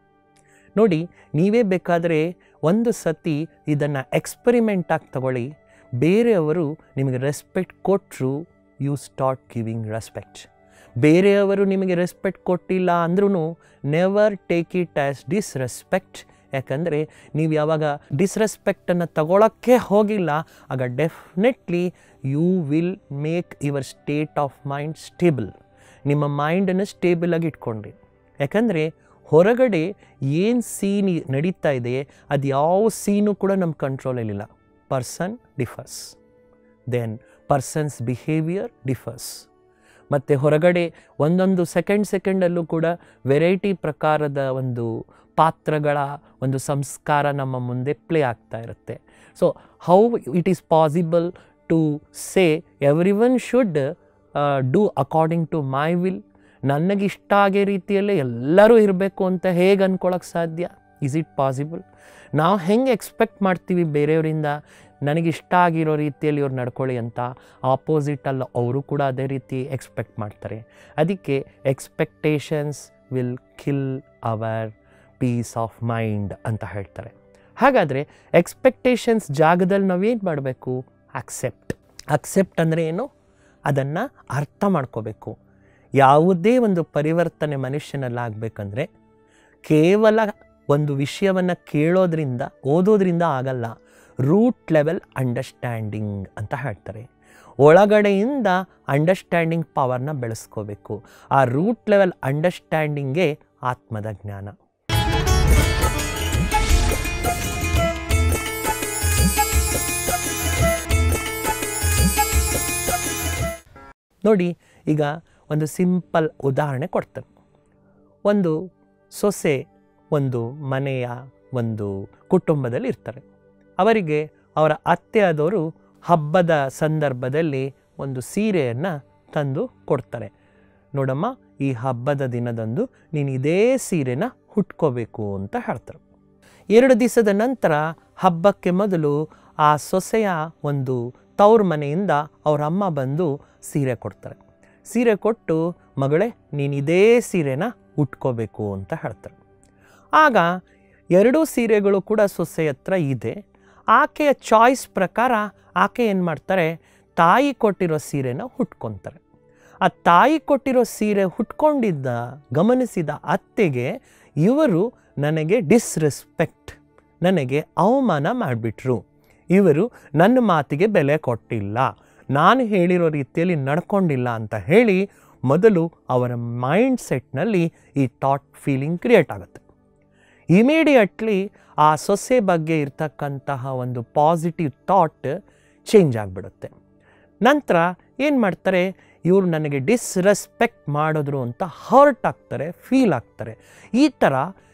ನೋಡಿ ನೀವೇ ಬೇಕಾದರೆ ಒಂದು ಸತಿ ಇದನ್ನು ಎಕ್ಸ್ಪರಿಮೆಂಟ್ ಆಗಿ ತಗೊಳ್ಳಿ ಬೇರೆಯವರು ನಿಮಗೆ ರೆಸ್ಪೆಕ್ಟ್ ಕೊಟ್ಟರು ಯು ಸ್ಟಾರ್ಟ್ ಗಿವಿಂಗ್ ರೆಸ್ಪೆಕ್ಟ್ ಬೇರೆಯವರು ನಿಮಗೆ ರೆಸ್ಪೆಕ್ಟ್ ಕೊಟ್ಟಿಲ್ಲ ಅಂದ್ರೂ never take it as disrespect ಯಾಕಂದರೆ ನೀವು ಯಾವಾಗ ಡಿಸ್ರೆಸ್ಪೆಕ್ಟನ್ನು ತಗೊಳ್ಳೋಕ್ಕೆ ಹೋಗಿಲ್ಲ ಆಗ definitely you will make your state of mind stable ನಿಮ್ಮ ಮೈಂಡನ್ನು ಸ್ಟೇಬಲ್ ಆಗಿ ಇಟ್ಕೊಂಡ್ರಿ ಯಾಕಂದರೆ ಹೊರಗಡೆ ಏನು ಸೀನ್ ನಡೀತಾ ಇದೆ ಅದು ಯಾವ ಸೀನು ಕೂಡ ನಮ್ಮ ಕಂಟ್ರೋಲಲ್ಲಿಲ್ಲ person differs then persons behaviour differs ಮತ್ತು ಹೊರಗಡೆ ಒಂದೊಂದು ಸೆಕೆಂಡ್ ಸೆಕೆಂಡಲ್ಲೂ ಕೂಡ ವೆರೈಟಿ ಪ್ರಕಾರದ ಒಂದು ಪಾತ್ರಗಳ ಒಂದು ಸಂಸ್ಕಾರ ನಮ್ಮ ಮುಂದೆ ಪ್ಲೇ ಆಗ್ತಾ ಇರುತ್ತೆ so how it is possible to say every one should do according to my will ನನಗಿಷ್ಟ ಆಗೋ ರೀತಿಯಲ್ಲೇ ಎಲ್ಲರೂ ಇರಬೇಕು ಅಂತ ಹೇಗೆ ಅಂದ್ಕೊಳಕ್ಕೆ ಸಾಧ್ಯ ಇಸ್ ಇಟ್ ಪಾಸಿಬಲ್ ನಾವು ಹೆಂಗೆ ಎಕ್ಸ್ಪೆಕ್ಟ್ ಮಾಡ್ತೀವಿ ಬೇರೆಯವರಿಂದ ನನಗಿಷ್ಟ ಆಗಿರೋ ರೀತಿಯಲ್ಲಿ ಇವ್ರು ನಡ್ಕೊಳ್ಳಿ ಅಂತ ಆಪೋಸಿಟಲ್ಲ ಅವರು ಕೂಡ ಅದೇ ರೀತಿ ಎಕ್ಸ್ಪೆಕ್ಟ್ ಮಾಡ್ತಾರೆ ಅದಕ್ಕೆ expectations will kill our peace of mind ಅಂತ ಹೇಳ್ತಾರೆ ಹಾಗಾದರೆ ಎಕ್ಸ್ಪೆಕ್ಟೇಷನ್ಸ್ ಜಾಗದಲ್ಲಿ ನಾವೇನು ಮಾಡಬೇಕು ಅಕ್ಸೆಪ್ಟ್ ಅಕ್ಸೆಪ್ಟ್ ಅಂದರೆ ಏನು ಅದನ್ನು ಅರ್ಥ ಮಾಡ್ಕೋಬೇಕು ಯಾವುದೇ ಒಂದು ಪರಿವರ್ತನೆ ಮನುಷ್ಯನಲ್ಲಿ ಆಗಬೇಕಂದ್ರೆ ಕೇವಲ ಒಂದು ವಿಷಯವನ್ನು ಕೇಳೋದ್ರಿಂದ ಓದೋದ್ರಿಂದ ಆಗಲ್ಲ ರೂಟ್ ಲೆವೆಲ್ ಅಂಡರ್ಸ್ಟ್ಯಾಂಡಿಂಗ್ ಅಂತ ಹೇಳ್ತಾರೆ ಒಳಗಡೆಯಿಂದ ಅಂಡರ್ಸ್ಟ್ಯಾಂಡಿಂಗ್ ಪವರ್ನ ಬೆಳೆಸ್ಕೋಬೇಕು ಆ ರೂಟ್ ಲೆವೆಲ್ ಅಂಡರ್ಸ್ಟ್ಯಾಂಡಿಂಗೇ ಆತ್ಮದ ಜ್ಞಾನ ನೋಡಿ ಈಗ ಒಂದು ಸಿಂಪಲ್ ಉದಾಹರಣೆ ಕೊಡ್ತೇನೆ ಒಂದು ಸೊಸೆ ಒಂದು ಮನೆಯ ಒಂದು ಕುಟುಂಬದಲ್ಲಿ ಇರ್ತಾರೆ ಅವರಿಗೆ ಅವರ ಅತ್ತೆ ಆದವರು ಹಬ್ಬದ ಸಂದರ್ಭದಲ್ಲಿ ಒಂದು ಸೀರೆಯನ್ನು ತಂದು ಕೊಡ್ತಾರೆ ನೋಡಮ್ಮ ಈ ಹಬ್ಬದ ದಿನದಂದು ನೀನು ಇದೇ ಸೀರೆನ ಹುಟ್ಕೋಬೇಕು ಅಂತ ಹೇಳ್ತಾರೆ ಎರಡು ದಿವಸದ ನಂತರ ಹಬ್ಬಕ್ಕೆ ಮೊದಲು ಆ ಸೊಸೆಯ ಒಂದು ತವ್ರ ಮನೆಯಿಂದ ಅವ್ರ ಅಮ್ಮ ಬಂದು ಸೀರೆ ಕೊಡ್ತಾರೆ ಸೀರೆ ಕೊಟ್ಟು ಮಗಳೇ ನೀನು ಇದೇ ಸೀರೆನ ಉಟ್ಕೋಬೇಕು ಅಂತ ಹೇಳ್ತಾರೆ ಆಗ ಎರಡೂ ಸೀರೆಗಳು ಕೂಡ ಸೊಸೆ ಹತ್ರ ಇದೆ ಆಕೆಯ ಚಾಯ್ಸ್ ಪ್ರಕಾರ ಆಕೆ ಏನು ಮಾಡ್ತಾರೆ ತಾಯಿ ಕೊಟ್ಟಿರೋ ಸೀರೆನ ಹುಟ್ಕೊತಾರೆ ಆ ತಾಯಿ ಕೊಟ್ಟಿರೋ ಸೀರೆ ಹುಟ್ಕೊಂಡಿದ್ದ ಗಮನಿಸಿದ ಅತ್ತೆಗೆ ಇವರು ನನಗೆ ಡಿಸ್ರೆಸ್ಪೆಕ್ಟ್ ನನಗೆ ಅವಮಾನ ಮಾಡಿಬಿಟ್ರು ಇವರು ನನ್ನ ಮಾತಿಗೆ ಬೆಲೆ ಕೊಟ್ಟಿಲ್ಲ ನಾನು ಹೇಳಿರೋ ರೀತಿಯಲ್ಲಿ ನಡ್ಕೊಂಡಿಲ್ಲ ಅಂತ ಹೇಳಿ ಮೊದಲು ಅವರ ಮೈಂಡ್ ಸೆಟ್ನಲ್ಲಿ ಈ ಥಾಟ್ ಫೀಲಿಂಗ್ ಕ್ರಿಯೇಟ್ ಆಗುತ್ತೆ ಇಮಿಡಿಯೇಟ್ಲಿ ಆ ಸೊಸೆ ಬಗ್ಗೆ ಇರ್ತಕ್ಕಂತಹ ಒಂದು ಪಾಸಿಟಿವ್ ಥಾಟ್ ಚೇಂಜ್ ಆಗಿಬಿಡುತ್ತೆ ನಂತರ ಏನು ಮಾಡ್ತಾರೆ ಇವರು ನನಗೆ ಡಿಸ್ರೆಸ್ಪೆಕ್ಟ್ ಮಾಡಿದ್ರು ಅಂತ ಹರ್ಟ್ ಆಗ್ತಾರೆ ಫೀಲ್ ಆಗ್ತಾರೆ ಈ ಥರ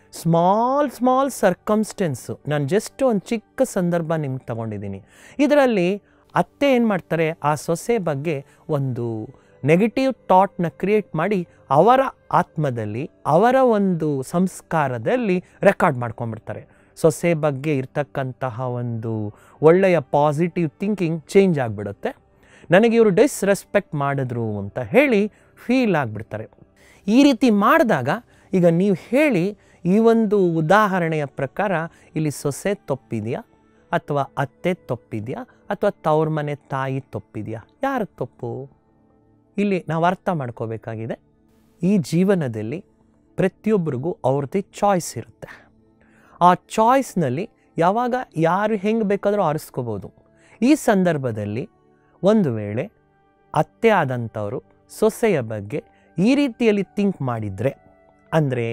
ಸ್ಮಾಲ್ ಸ್ಮಾಲ್ ಸರ್ಕಮ್ಸ್ಟೆನ್ಸು ನಾನು ಜಸ್ಟ್ ಒಂದು ಚಿಕ್ಕ ಸಂದರ್ಭ ನಿಮ್ಗೆ ತಗೊಂಡಿದ್ದೀನಿ ಇದರಲ್ಲಿ ಅತ್ತೆ ಏನು ಮಾಡ್ತಾರೆ ಆ ಸೊಸೆ ಬಗ್ಗೆ ಒಂದು ನೆಗೆಟಿವ್ ಥಾಟ್ನ ಕ್ರಿಯೇಟ್ ಮಾಡಿ ಅವರ ಆತ್ಮದಲ್ಲಿ ಅವರ ಒಂದು ಸಂಸ್ಕಾರದಲ್ಲಿ ರೆಕಾರ್ಡ್ ಮಾಡ್ಕೊಂಡ್ಬಿಡ್ತಾರೆ ಸೊಸೆ ಬಗ್ಗೆ ಇರ್ತಕ್ಕಂತಹ ಒಂದು ಒಳ್ಳೆಯ ಪಾಸಿಟಿವ್ ಥಿಂಕಿಂಗ್ ಚೇಂಜ್ ಆಗಿಬಿಡುತ್ತೆ ನನಗೆ ಇವರು ಡಿಸ್ರೆಸ್ಪೆಕ್ಟ್ ಮಾಡಿದ್ರು ಅಂತ ಹೇಳಿ ಫೀಲ್ ಆಗಿಬಿಡ್ತಾರೆ ಈ ರೀತಿ ಮಾಡಿದಾಗ ಈಗ ನೀವು ಹೇಳಿ ಈ ಒಂದು ಉದಾಹರಣೆಯ ಪ್ರಕಾರ ಇಲ್ಲಿ ಸೊಸೆ ತಪ್ಪಿದೆಯಾ ಅಥವಾ ಅತ್ತೆ ತಪ್ಪಿದೆಯಾ ಅಥವಾ ತವ್ರ ಮನೆ ತಾಯಿ ತಪ್ಪಿದೆಯಾ ಯಾರು ತಪ್ಪು ಇಲ್ಲಿ ನಾವು ಅರ್ಥ ಮಾಡ್ಕೋಬೇಕಾಗಿದೆ ಈ ಜೀವನದಲ್ಲಿ ಪ್ರತಿಯೊಬ್ಬರಿಗೂ ಅವ್ರದ್ದೇ ಚಾಯ್ಸ್ ಇರುತ್ತೆ ಆ ಚಾಯ್ಸ್ನಲ್ಲಿ ಯಾವಾಗ ಯಾರು ಹೆಂಗೆ ಬೇಕಾದರೂ ಆರಿಸ್ಕೋಬೋದು ಈ ಸಂದರ್ಭದಲ್ಲಿ ಒಂದು ವೇಳೆ ಅತ್ತೆ ಆದಂಥವರು ಸೊಸೆಯ ಬಗ್ಗೆ ಈ ರೀತಿಯಲ್ಲಿ ಥಿಂಕ್ ಮಾಡಿದರೆ ಅಂದರೆ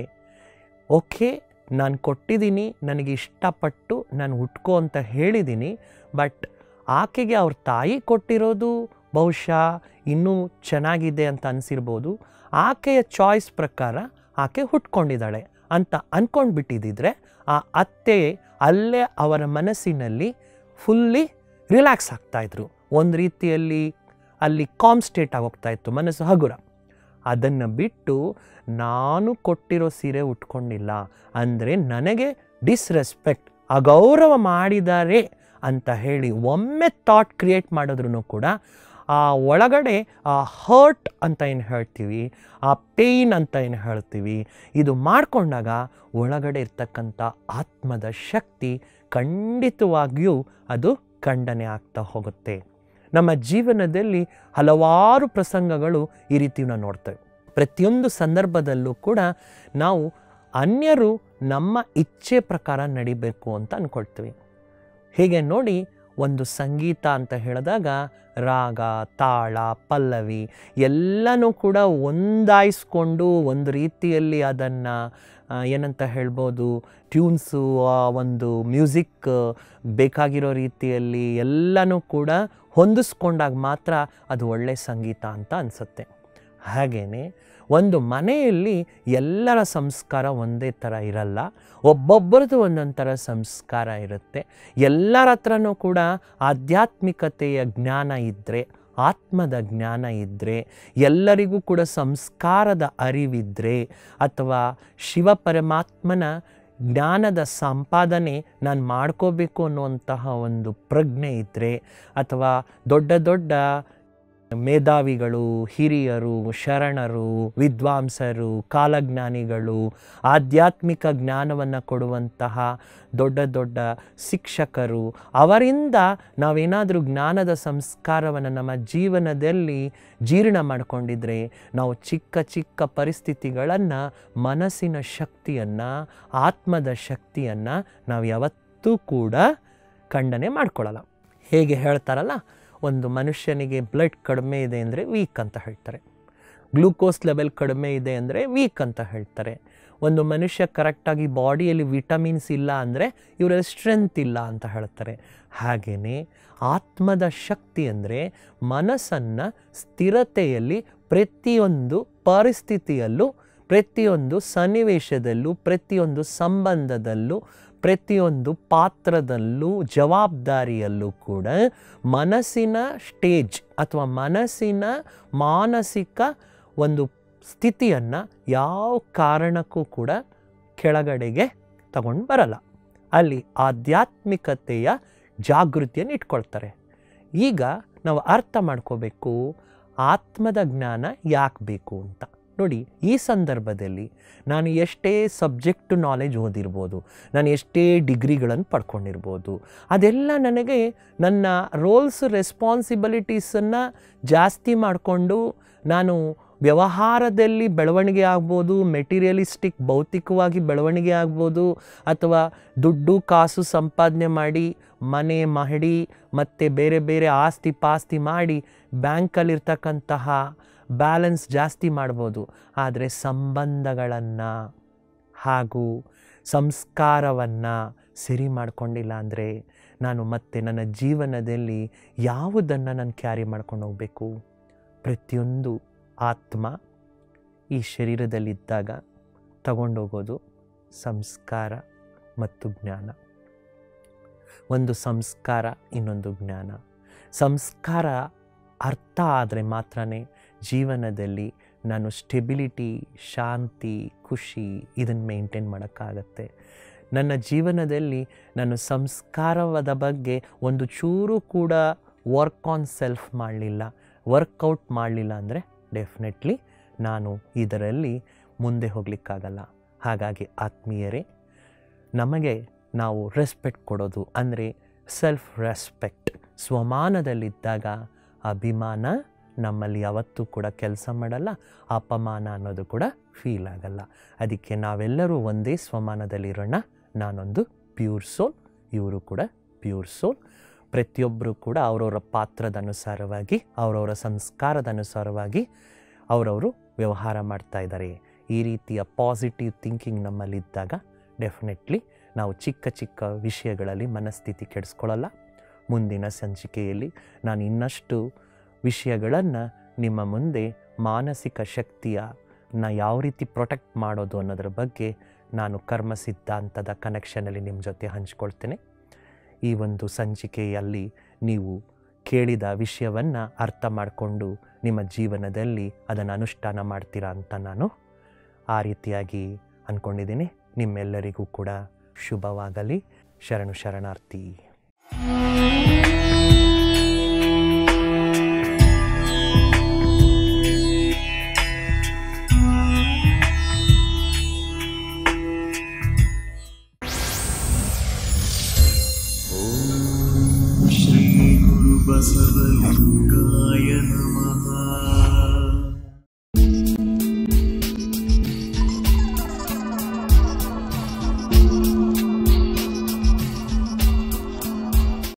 ಓಕೆ ನಾನು ಕೊಟ್ಟಿದ್ದೀನಿ ನನಗೆ ಇಷ್ಟಪಟ್ಟು ನಾನು ಉಟ್ಕೋ ಅಂತ ಹೇಳಿದ್ದೀನಿ ಬಟ್ ಆಕೆಗೆ ಅವ್ರ ತಾಯಿ ಕೊಟ್ಟಿರೋದು ಬಹುಶಃ ಇನ್ನೂ ಚೆನ್ನಾಗಿದೆ ಅಂತ ಅನಿಸಿರ್ಬೋದು ಆಕೆಯ ಚಾಯ್ಸ್ ಪ್ರಕಾರ ಆಕೆ ಹುಟ್ಕೊಂಡಿದ್ದಾಳೆ ಅಂತ ಅಂದ್ಕೊಂಡು ಬಿಟ್ಟಿದ್ದಿದ್ರೆ ಆ ಅತ್ತೆ ಅಲ್ಲೇ ಅವರ ಮನಸ್ಸಿನಲ್ಲಿ ಫುಲ್ಲಿ ರಿಲ್ಯಾಕ್ಸ್ ಆಗ್ತಾಯಿದ್ರು ಒಂದು ರೀತಿಯಲ್ಲಿ ಅಲ್ಲಿ ಕಾಮ್ ಸ್ಟೇಟ್ ಆಗೋಗ್ತಾ ಇತ್ತು ಮನಸ್ಸು ಹಗುರ ಅದನ್ನು ಬಿಟ್ಟು ನಾನು ಕೊಟ್ಟಿರೋ ಸೀರೆ ಉಟ್ಕೊಂಡಿಲ್ಲ ಅಂದರೆ ನನಗೆ ಡಿಸ್ರೆಸ್ಪೆಕ್ಟ್ ಅಗೌರವ ಮಾಡಿದ್ದಾರೆ ಅಂತ ಹೇಳಿ ಒಮ್ಮೆ ಥಾಟ್ ಕ್ರಿಯೇಟ್ ಮಾಡಿದ್ರೂ ಕೂಡ ಆ ಒಳಗಡೆ ಆ ಹರ್ಟ್ ಅಂತ ಏನು ಹೇಳ್ತೀವಿ ಆ ಪೇಯ್ನ್ ಅಂತ ಏನು ಹೇಳ್ತೀವಿ ಇದು ಮಾಡಿಕೊಂಡಾಗ ಒಳಗಡೆ ಇರ್ತಕ್ಕಂಥ ಆತ್ಮದ ಶಕ್ತಿ ಖಂಡಿತವಾಗಿಯೂ ಅದು ಖಂಡನೆ ಆಗ್ತಾ ಹೋಗುತ್ತೆ ನಮ್ಮ ಜೀವನದಲ್ಲಿ ಹಲವಾರು ಪ್ರಸಂಗಗಳು ಈ ರೀತಿ ನಾವು ನೋಡ್ತೇವೆ ಪ್ರತಿಯೊಂದು ಸಂದರ್ಭದಲ್ಲೂ ಕೂಡ ನಾವು ಅನ್ಯರು ನಮ್ಮ ಇಚ್ಛೆ ಪ್ರಕಾರ ನಡಿಬೇಕು ಅಂತ ಅಂದ್ಕೊಳ್ತೀವಿ ಹೀಗೆ ನೋಡಿ ಒಂದು ಸಂಗೀತ ಅಂತ ಹೇಳಿದಾಗ ರಾಗ ತಾಳ ಪಲ್ಲವಿ ಎಲ್ಲನೂ ಕೂಡ ಒಂದಾಯಿಸ್ಕೊಂಡು ಒಂದು ರೀತಿಯಲ್ಲಿ ಅದನ್ನು ಏನಂತ ಹೇಳ್ಬೋದು ಟ್ಯೂನ್ಸು ಒಂದು ಮ್ಯೂಸಿಕ್ ಬೇಕಾಗಿರೋ ರೀತಿಯಲ್ಲಿ ಎಲ್ಲನೂ ಕೂಡ ಹೊಂದಿಸ್ಕೊಂಡಾಗ ಮಾತ್ರ ಅದು ಒಳ್ಳೆಯ ಸಂಗೀತ ಅಂತ ಅನಿಸುತ್ತೆ ಹಾಗೆಯೇ ಒಂದು ಮನೆಯಲ್ಲಿ ಎಲ್ಲರ ಸಂಸ್ಕಾರ ಒಂದೇ ಥರ ಇರಲ್ಲ ಒಬ್ಬೊಬ್ಬರದು ಒಂದೊಂದು ಥರ ಸಂಸ್ಕಾರ ಇರುತ್ತೆ ಎಲ್ಲರ ಹತ್ರನೂ ಕೂಡ ಆಧ್ಯಾತ್ಮಿಕತೆಯ ಜ್ಞಾನ ಇದ್ದರೆ ಆತ್ಮದ ಜ್ಞಾನ ಇದ್ದರೆ ಎಲ್ಲರಿಗೂ ಕೂಡ ಸಂಸ್ಕಾರದ ಅರಿವಿದ್ದರೆ ಅಥವಾ ಶಿವ ಪರಮಾತ್ಮನ ಜ್ಞಾನದ ಸಂಪಾದನೆ ನಾನು ಮಾಡ್ಕೋಬೇಕು ಅನ್ನುವಂತಹ ಒಂದು ಪ್ರಜ್ಞೆ ಇದ್ದರೆ ಅಥವಾ ದೊಡ್ಡ ದೊಡ್ಡ ಮೇಧಾವಿಗಳು ಹಿರಿಯರು ಶರಣರು ವಿದ್ವಾಂಸರು ಕಾಲಜ್ಞಾನಿಗಳು ಆಧ್ಯಾತ್ಮಿಕ ಜ್ಞಾನವನ್ನು ಕೊಡುವಂತಹ ದೊಡ್ಡ ದೊಡ್ಡ ಶಿಕ್ಷಕರು ಅವರಿಂದ ನಾವೇನಾದರೂ ಜ್ಞಾನದ ಸಂಸ್ಕಾರವನ್ನು ನಮ್ಮ ಜೀವನದಲ್ಲಿ ಜೀರ್ಣ ಮಾಡಿಕೊಂಡಿದ್ರೆ ನಾವು ಚಿಕ್ಕ ಚಿಕ್ಕ ಪರಿಸ್ಥಿತಿಗಳನ್ನು ಮನಸ್ಸಿನ ಶಕ್ತಿಯನ್ನು ಆತ್ಮದ ಶಕ್ತಿಯನ್ನು ನಾವು ಯಾವತ್ತೂ ಕೂಡ ಖಂಡನೆ ಮಾಡ್ಕೊಳ್ಳಲ್ಲ ಹೇಗೆ ಹೇಳ್ತಾರಲ್ಲ ಒಂದು ಮನುಷ್ಯನಿಗೆ ಬ್ಲಡ್ ಕಡಿಮೆ ಇದೆ ಅಂದರೆ ವೀಕ್ ಅಂತ ಹೇಳ್ತಾರೆ ಗ್ಲೂಕೋಸ್ ಲೆವೆಲ್ ಕಡಿಮೆ ಇದೆ ಅಂದರೆ ವೀಕ್ ಅಂತ ಹೇಳ್ತಾರೆ ಒಂದು ಮನುಷ್ಯ ಕರೆಕ್ಟಾಗಿ ಬಾಡಿಯಲ್ಲಿ ವಿಟಮಿನ್ಸ್ ಇಲ್ಲ ಅಂದರೆ ಇವರಲ್ಲಿ ಸ್ಟ್ರೆಂತ್ ಇಲ್ಲ ಅಂತ ಹೇಳ್ತಾರೆ ಹಾಗೆಯೇ ಆತ್ಮದ ಶಕ್ತಿ ಅಂದರೆ ಮನಸ್ಸನ್ನು ಸ್ಥಿರತೆಯಲ್ಲಿ ಪ್ರತಿಯೊಂದು ಪರಿಸ್ಥಿತಿಯಲ್ಲೂ ಪ್ರತಿಯೊಂದು ಸನ್ನಿವೇಶದಲ್ಲೂ ಪ್ರತಿಯೊಂದು ಸಂಬಂಧದಲ್ಲೂ ಪ್ರತಿಯೊಂದು ಪಾತ್ರದಲ್ಲೂ ಜವಾಬ್ದಾರಿಯಲ್ಲೂ ಕೂಡ ಮನಸ್ಸಿನ ಸ್ಟೇಜ್ ಅಥವಾ ಮನಸ್ಸಿನ ಮಾನಸಿಕ ಒಂದು ಸ್ಥಿತಿಯನ್ನು ಯಾವ ಕಾರಣಕ್ಕೂ ಕೂಡ ಕೆಳಗಡೆಗೆ ತಗೊಂಡು ಬರಲ್ಲ ಅಲ್ಲಿ ಆಧ್ಯಾತ್ಮಿಕತೆಯ ಜಾಗೃತಿಯನ್ನು ಇಟ್ಕೊಳ್ತಾರೆ ಈಗ ನಾವು ಅರ್ಥ ಮಾಡ್ಕೋಬೇಕು ಆತ್ಮದ ಜ್ಞಾನ ಯಾಕೆ ಬೇಕು ಅಂತ ನೋಡಿ ಈ ಸಂದರ್ಭದಲ್ಲಿ ನಾನು ಎಷ್ಟೇ ಸಬ್ಜೆಕ್ಟ್ ನಾಲೆಜ್ ಓದಿರ್ಬೋದು ನಾನು ಎಷ್ಟೇ ಡಿಗ್ರಿಗಳನ್ನು ಪಡ್ಕೊಂಡಿರ್ಬೋದು ಅದೆಲ್ಲ ನನಗೆ ನನ್ನ ರೋಲ್ಸ್ ರೆಸ್ಪಾನ್ಸಿಬಿಲಿಟೀಸನ್ನು ಜಾಸ್ತಿ ಮಾಡಿಕೊಂಡು ನಾನು ವ್ಯವಹಾರದಲ್ಲಿ ಬೆಳವಣಿಗೆ ಆಗ್ಬೋದು ಮೆಟೀರಿಯಲಿಸ್ಟಿಕ್ ಭೌತಿಕವಾಗಿ ಬೆಳವಣಿಗೆ ಆಗ್ಬೋದು ಅಥವಾ ದುಡ್ಡು ಕಾಸು ಸಂಪಾದನೆ ಮಾಡಿ ಮನೆ ಮಹಡಿ ಮತ್ತು ಬೇರೆ ಬೇರೆ ಆಸ್ತಿ ಪಾಸ್ತಿ ಮಾಡಿ ಬ್ಯಾಂಕಲ್ಲಿರ್ತಕ್ಕಂತಹ ಬ್ಯಾಲೆನ್ಸ್ ಜಾಸ್ತಿ ಮಾಡ್ಬೋದು ಆದರೆ ಸಂಬಂಧಗಳನ್ನು ಹಾಗೂ ಸಂಸ್ಕಾರವನ್ನು ಸರಿ ಮಾಡಿಕೊಂಡಿಲ್ಲ ಅಂದರೆ ನಾನು ಮತ್ತೆ ನನ್ನ ಜೀವನದಲ್ಲಿ ಯಾವುದನ್ನು ನಾನು ಕ್ಯಾರಿ ಮಾಡ್ಕೊಂಡು ಹೋಗಬೇಕು ಪ್ರತಿಯೊಂದು ಆತ್ಮ ಈ ಶರೀರದಲ್ಲಿದ್ದಾಗ ತಗೊಂಡೋಗೋದು ಸಂಸ್ಕಾರ ಮತ್ತು ಜ್ಞಾನ ಒಂದು ಸಂಸ್ಕಾರ ಇನ್ನೊಂದು ಜ್ಞಾನ ಸಂಸ್ಕಾರ ಅರ್ಥ ಆದರೆ ಮಾತ್ರ ಜೀವನದಲ್ಲಿ ನಾನು ಸ್ಟೆಬಿಲಿಟಿ ಶಾಂತಿ ಖುಷಿ ಇದನ್ನು ಮೇಂಟೈನ್ ಮಾಡೋಕ್ಕಾಗತ್ತೆ ನನ್ನ ಜೀವನದಲ್ಲಿ ನಾನು ಸಂಸ್ಕಾರವಾದ ಬಗ್ಗೆ ಒಂದು ಚೂರು ಕೂಡ ವರ್ಕ್ ಆನ್ ಸೆಲ್ಫ್ ಮಾಡಲಿಲ್ಲ ವರ್ಕೌಟ್ ಮಾಡಲಿಲ್ಲ ಅಂದರೆ ಡೆಫಿನೆಟ್ಲಿ ನಾನು ಇದರಲ್ಲಿ ಮುಂದೆ ಹೋಗಲಿಕ್ಕಾಗಲ್ಲ ಹಾಗಾಗಿ ಆತ್ಮೀಯರೇ ನಮಗೆ ನಾವು ರೆಸ್ಪೆಕ್ಟ್ ಕೊಡೋದು ಅಂದರೆ ಸೆಲ್ಫ್ ರೆಸ್ಪೆಕ್ಟ್ ಸ್ವಮಾನದಲ್ಲಿದ್ದಾಗ ಅಭಿಮಾನ ನಮ್ಮಲ್ಲಿ ಯಾವತ್ತೂ ಕೂಡ ಕೆಲಸ ಮಾಡಲ್ಲ ಅಪಮಾನ ಅನ್ನೋದು ಕೂಡ ಫೀಲ್ ಆಗಲ್ಲ ಅದಕ್ಕೆ ನಾವೆಲ್ಲರೂ ಒಂದೇ ಸ್ವಮಾನದಲ್ಲಿರೋಣ ನಾನೊಂದು ಪ್ಯೂರ್ ಸೋಲ್ ಇವರು ಕೂಡ ಪ್ಯೂರ್ ಸೋಲ್ ಪ್ರತಿಯೊಬ್ಬರು ಕೂಡ ಅವರವರ ಪಾತ್ರದ ಅನುಸಾರವಾಗಿ ಅವರವರ ಸಂಸ್ಕಾರದ ಅನುಸಾರವಾಗಿ ಅವರವರು ವ್ಯವಹಾರ ಮಾಡ್ತಾ ಇದ್ದಾರೆ ಈ ರೀತಿಯ ಪಾಸಿಟಿವ್ ಥಿಂಕಿಂಗ್ ನಮ್ಮಲ್ಲಿದ್ದಾಗ ಡೆಫಿನೆಟ್ಲಿ ನಾವು ಚಿಕ್ಕ ಚಿಕ್ಕ ವಿಷಯಗಳಲ್ಲಿ ಮನಸ್ಥಿತಿ ಕೆಡಿಸ್ಕೊಳ್ಳಲ್ಲ ಮುಂದಿನ ಸಂಚಿಕೆಯಲ್ಲಿ ನಾನು ಇನ್ನಷ್ಟು ವಿಷಯಗಳನ್ನು ನಿಮ್ಮ ಮುಂದೆ ಮಾನಸಿಕ ಶಕ್ತಿಯ ನ ಯಾವ ರೀತಿ ಪ್ರೊಟೆಕ್ಟ್ ಮಾಡೋದು ಅನ್ನೋದ್ರ ಬಗ್ಗೆ ನಾನು ಕರ್ಮ ಸಿದ್ಧಾಂತದ ಕನೆಕ್ಷನಲ್ಲಿ ನಿಮ್ಮ ಜೊತೆ ಹಂಚ್ಕೊಳ್ತೇನೆ ಈ ಒಂದು ಸಂಚಿಕೆಯಲ್ಲಿ ನೀವು ಕೇಳಿದ ವಿಷಯವನ್ನು ಅರ್ಥ ಮಾಡಿಕೊಂಡು ನಿಮ್ಮ ಜೀವನದಲ್ಲಿ ಅದನ್ನು ಅನುಷ್ಠಾನ ಮಾಡ್ತೀರಾ ಅಂತ ನಾನು ಆ ರೀತಿಯಾಗಿ ಅಂದ್ಕೊಂಡಿದ್ದೀನಿ ನಿಮ್ಮೆಲ್ಲರಿಗೂ ಕೂಡ ಶುಭವಾಗಲಿ ಶರಣು ಶರಣಾರ್ಥಿ श्रीगुरुबसवलिङ्गाय नमः